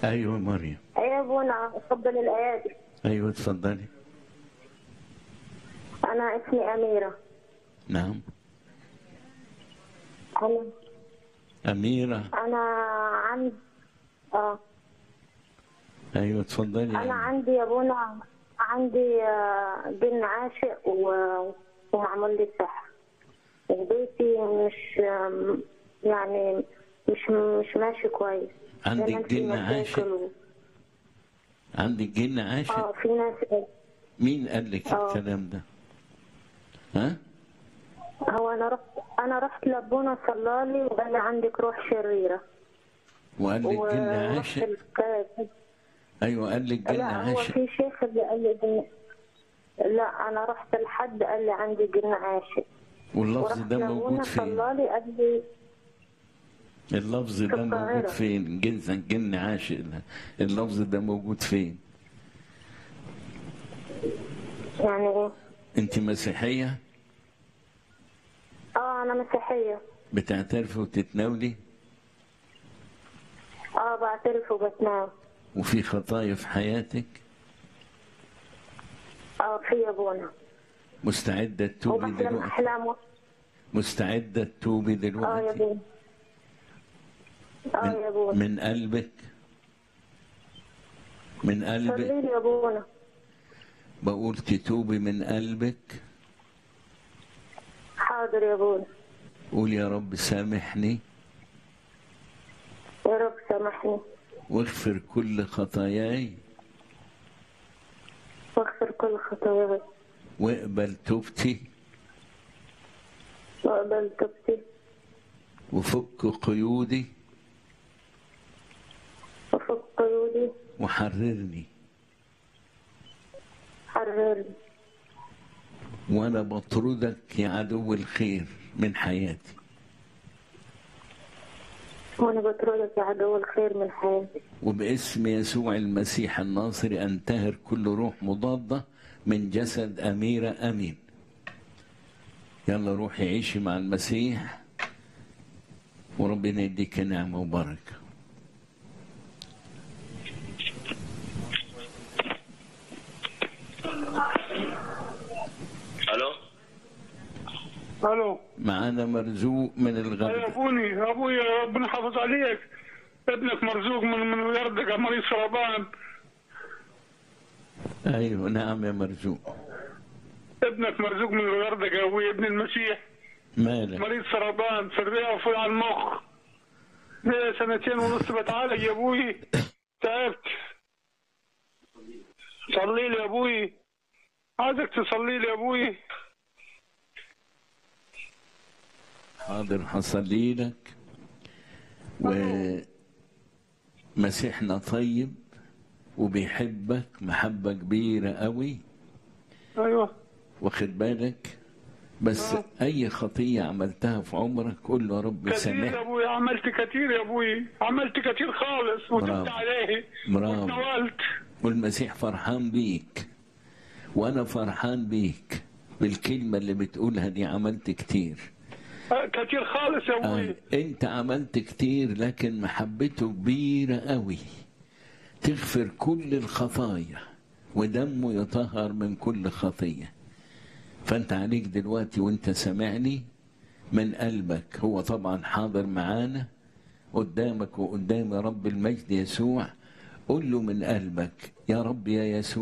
ايوه مريم يا ابونا اتفضل الايادي ايوه اتفضلي انا اسمي اميره نعم انا اميره انا عندي اه ايوه اتفضلي انا يعني. عندي يا ابونا عندي آه، جن عاشق و- ومعمول لي سحر وبيتي مش آم، يعني مش مش ماشي كويس عندك دايماً في جن مشاكل عاشق؟ و- عندك جن عاشق اه في ناس مين قال لك آه. الكلام ده ها هو انا رحت انا رحت لابونا صلالي وقال لي عندك روح شريره وقال لك جن ورحت عاشق الك- ايوه قال لك جن لا هو عاشق في شيخ اللي قال لي جن لا انا رحت لحد قال لي عندي جن عاشق واللفظ ورحت ده موجود لابونا فين صلالي قال لي اللفظ ده في موجود القاهرة. فين جن جن عاشق ده اللفظ ده موجود فين يعني ايه انت مسيحيه اه انا مسيحيه بتعترفي وتتناولي اه بعترف وبتنام وفي خطايا في حياتك اه في يا ابونا مستعده تتوبي وبحلم دلوقتي احلام و- مستعده تتوبي اه يا دلوقتي ابونا اه يا ابونا من قلبك من قلبك صلي لي يا ابونا بقول تتوبي من قلبك حاضر يا ابونا قول يا رب سامحني يا رب سامحني واغفر كل خطاياي واغفر كل خطاياي واقبل توبتي واقبل توبتي وفك قيودي وفك قيودي وحررني حررني وانا بطردك يا عدو الخير من حياتي وانا بطردك يا عدو الخير من حياتي وباسم يسوع المسيح الناصري انتهر كل روح مضادة من جسد أميرة أمين يلا روحي عيشي مع المسيح وربنا يديك نعمة وبركة الو الو معانا مرزوق من يا الغرب ابوني ابوي ربنا يحافظ عليك ابنك مرزوق من من يردك مريض سرطان أيوه نعم يا مرزوق ابنك مرزوق من يردك يا ابوي ابن المسيح مالك مريض سرطان في الرئه وفي على المخ ليه سنتين ونص بتعالج يا ابوي تعبت صلي لي يا ابوي عايزك تصلي لي يا ابوي حاضر هصلي لك ومسيحنا طيب وبيحبك محبة كبيرة قوي ايوه واخد بالك بس اي خطيه عملتها في عمرك قول له يا رب كثير يا سامحني ابوي عملت كثير يا ابوي عملت كثير خالص وتبت برافو. عليه برافو. واتناولت والمسيح فرحان بيك وانا فرحان بيك بالكلمه اللي بتقولها دي عملت كتير كثير خالص يا ابوي آه. انت عملت كتير لكن محبته كبيره قوي تغفر كل الخطايا ودمه يطهر من كل خطيه فانت عليك دلوقتي وانت سامعني من قلبك هو طبعا حاضر معانا قدامك وقدام رب المجد يسوع قل له من قلبك يا رب يا يسوع